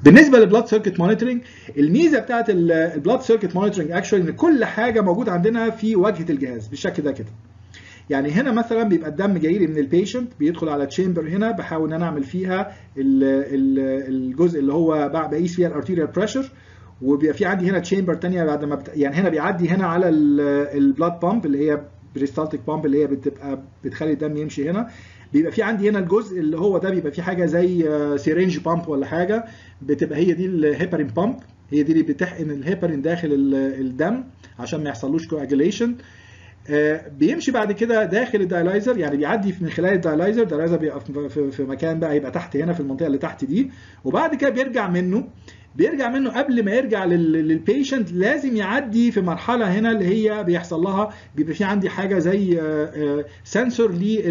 بالنسبه للبلاد سيركت مونيتورنج الميزه بتاعت البلاد سيركت مونيتورنج اكشولي ان كل حاجه موجوده عندنا في واجهه الجهاز بالشكل ده كده يعني هنا مثلا بيبقى الدم جاي لي من البيشنت بيدخل على تشامبر هنا بحاول ان انا اعمل فيها الجزء اللي هو بقيس فيها الارتيريال بريشر وبيبقى في عندي هنا تشامبر ثانيه بعد ما بت... يعني هنا بيعدي هنا على البلاد بامب اللي هي بريستالتيك بامب اللي هي بتبقى بتخلي الدم يمشي هنا بيبقى في عندي هنا الجزء اللي هو ده بيبقى في حاجه زي سيرينج بامب ولا حاجه بتبقى هي دي الهيبرين بامب هي دي اللي بتحقن الهيبرين داخل الدم عشان ما يحصلوش كواجيليشن بيمشي بعد كده داخل الدايلايزر يعني بيعدي من خلال الدايلايزر الدايلايزر بيبقى في مكان بقى يبقى تحت هنا في المنطقه اللي تحت دي وبعد كده بيرجع منه بيرجع منه قبل ما يرجع للبيشنت لازم يعدي في مرحله هنا اللي هي بيحصل لها بيبقى في عندي حاجه زي سنسور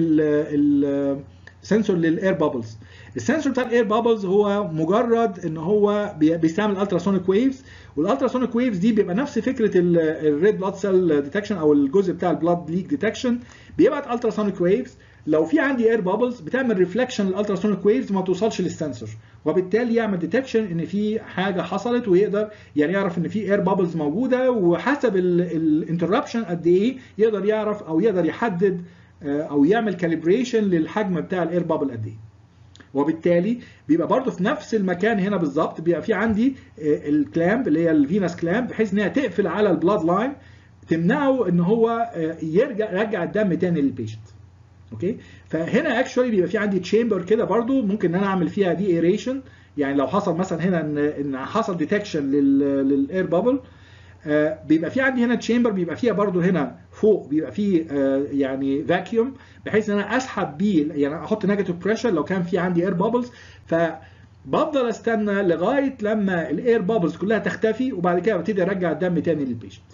لل سنسور للاير بابلز السنسور بتاع الاير بابلز هو مجرد ان هو بيستعمل التراسونيك ويفز والالتراسونيك ويفز دي بيبقى نفس فكره الريد بلاد سيل ديتكشن او الجزء بتاع البلاد ليك ديتكشن بيبعت التراسونيك ويفز لو في عندي اير بابلز بتعمل ريفلكشن للالتراسونيك ويفز ما توصلش للسنسور وبالتالي يعمل ديتكشن ان في حاجه حصلت ويقدر يعني يعرف ان في اير بابلز موجوده وحسب الانتربشن قد ايه يقدر يعرف او يقدر يحدد او يعمل كاليبريشن للحجم بتاع الاير بابل قد ايه وبالتالي بيبقى برضه في نفس المكان هنا بالظبط بيبقى في عندي الكلامب اللي هي الفينس كلامب بحيث ان هي تقفل على البلاد لاين تمنعه ان هو يرجع يرجع الدم تاني للبيشنت اوكي فهنا اكشولي بيبقى في عندي تشامبر كده برضو ممكن ان انا اعمل فيها دي ايريشن يعني لو حصل مثلا هنا ان ان حصل ديتكشن للاير بابل بيبقى في عندي هنا تشامبر بيبقى فيها برضو هنا فوق بيبقى فيه يعني فاكيوم بحيث ان انا اسحب بيه يعني احط نيجاتيف بريشر لو كان في عندي اير بابلز فبفضل استنى لغايه لما الاير بابلز كلها تختفي وبعد كده ببتدي ارجع الدم تاني للبيشنت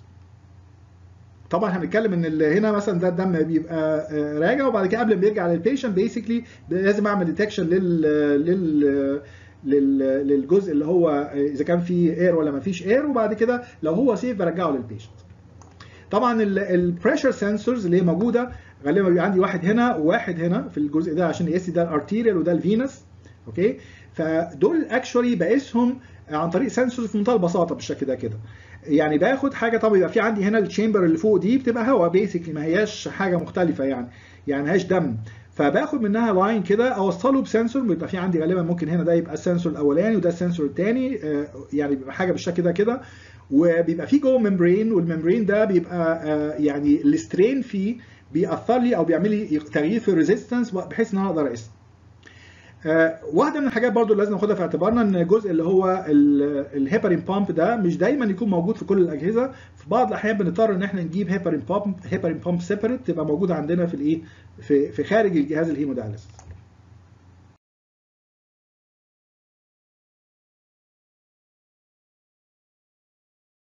طبعا هنتكلم ان هنا مثلا ده الدم بيبقى راجع وبعد كده قبل ما بيرجع للبيشنت بيسكلي لازم اعمل ديتكشن لل لل للجزء اللي هو اذا كان فيه اير ولا ما فيش اير وبعد كده لو هو سيف برجعه للبيشنت طبعا البريشر سنسورز اللي هي موجوده غالبا بيبقى عندي واحد هنا وواحد هنا في الجزء ده عشان يقيس ده الارتيريال وده الفينس اوكي فدول اكشولي بقيسهم عن طريق سنسورز في منتهى البساطه بالشكل ده كده يعني باخد حاجه طبعا يبقى في عندي هنا التشامبر اللي فوق دي بتبقى هواء بيسكلي ما هياش حاجه مختلفه يعني يعني ما هياش دم فباخد منها لاين كده اوصله بسنسور بيبقى في عندي غالبا ممكن هنا ده يبقى السنسور الاولاني وده السنسور الثاني يعني بيبقى حاجه بالشكل ده كده وبيبقى في جوه ممبرين والممبرين ده بيبقى يعني السترين فيه بيأثر لي او بيعمل لي تغيير في الريزيستنس بحيث ان انا اقدر اقيسها. آه واحده من الحاجات برضو اللي لازم ناخدها في اعتبارنا ان الجزء اللي هو الهيبرين بامب ده مش دايما يكون موجود في كل الاجهزه في بعض الاحيان بنضطر ان احنا نجيب هيبرين بامب هيبرين بامب سيبريت تبقى موجوده عندنا في الايه في, في خارج الجهاز الهيمودايليسيس